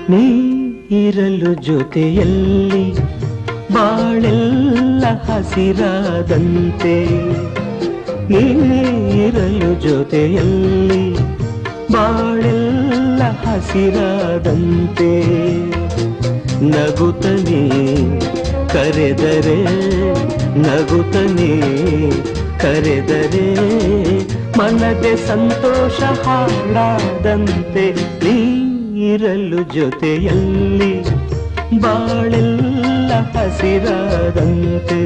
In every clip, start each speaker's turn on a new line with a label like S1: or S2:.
S1: ನೀ ಇರಲು ಜೊತೆಯಲ್ಲಿ ಬಾಳೆಲ್ಲ ಹಸಿರಾದಂತೆ ನೀ ಇರಲು ಜೊತೆಯಲ್ಲಿ ಬಾಳೆಲ್ಲ ಹಸಿರಾದಂತೆ ನಗುತ್ತನೆ ಕರೆದರೆ ನಗುತ್ತನೆ ಕರೆದರೆ ಮನದೆ ಸಂತೋಷ ಹಾಡಾದಂತೆ ನೀರಲು ಜೊತೆಯಲ್ಲಿ ಬಾಳೆಲ್ಲ ಹಸಿರಾದಂತೆ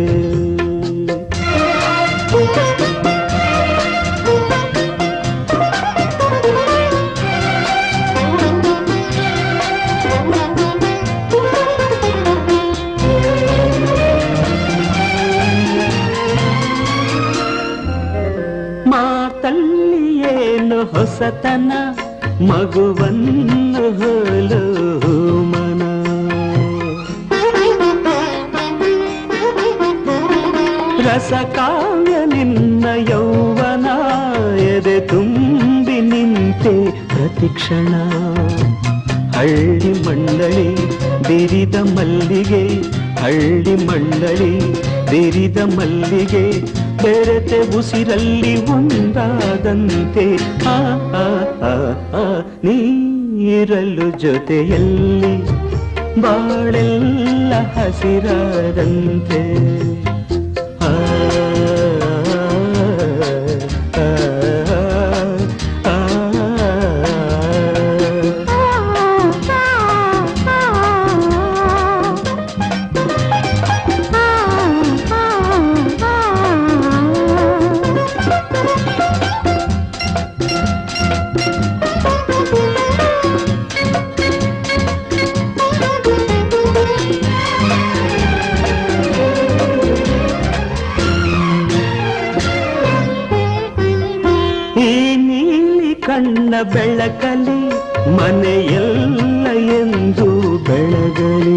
S1: ಮಾತಲ್ಲಿ ಏನು ಹೊಸತನ ಮಗುವನ್ನು ಹೋಲು ಮನ ರಸಕಾವ್ಯ ನಿನ್ನ ಯೌವನ ಎದೆ ತುಂಬಿ ನಿಂತೆ ಪ್ರತಿಕ್ಷಣ ಹಳ್ಳಿ ಮಂಡಳಿ ಬಿರಿದ ಮಲ್ಲಿಗೆ ಹಳ್ಳಿ ಮಂಡಳಿ ಬಿರಿದ ಮಲ್ಲಿಗೆ ಬೆರೆತೆ ಉಸಿರಲ್ಲಿ ಒಂದಾದಂತೆ ಆ ಆ, ಆ, ಆ, ನೀರಲು ಜೊತೆಯಲ್ಲಿ ಬಾಳೆಲ್ಲ ಹಸಿರಾದಂತೆ ಆ, ಆ, ಆ, ಆ. ಈ ನೀಲಿ ಕಣ್ಣ ಬೆಳಕಲಿ ಮನೆಯೆಲ್ಲ ಎಂದು ಬೆಳಗಲಿ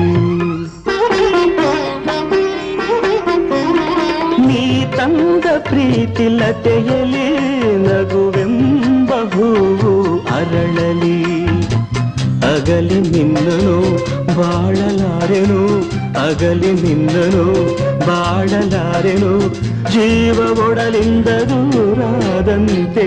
S1: ನೀ ತಂದ ಪ್ರೀತಿ ಲತೆಯಲಿ ನಗುವೆಂಬ ಹೂವು ಅರಳಲಿ ಅಗಲಿ ನಿನ್ನನು ಬಾಳಲಾರೆನು ಅಗಲಿ ನಿನ್ನನು ಬಾಳಲಾರೆನು ಜೀವ ಒಡಲಿಂದ ದೂರಾದಂತೆ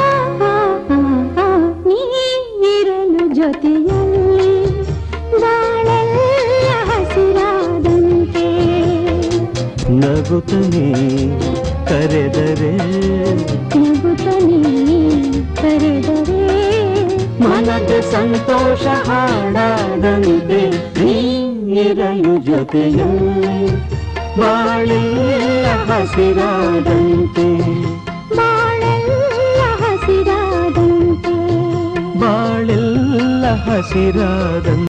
S2: ನೀರಲು ಜೊತೆಯಲ್ಲಿ ಬಾಳೆಲ್ಲ ಹಸಿರಾದಂತೆ
S1: ನಗುತ್ತನೆ ಕರೆದರೆ
S2: ನಗುತ್ತನೆ ಕರೆದರೆ
S1: ಮನದ ಸಂತೋಷ ಹಾಡಾದಂತೆ ನೀರಲು ಜೊತೆಯಲ್ಲಿ ಬಾಳೆಲ್ಲ ಹಸಿರಾದಂತೆ
S2: ಬಾಳೆಲ್ಲ ಹಸಿರಾದಂತೆ
S1: ಬಾಳೆಲ್ಲ ಹಸಿರಾದಂತೆ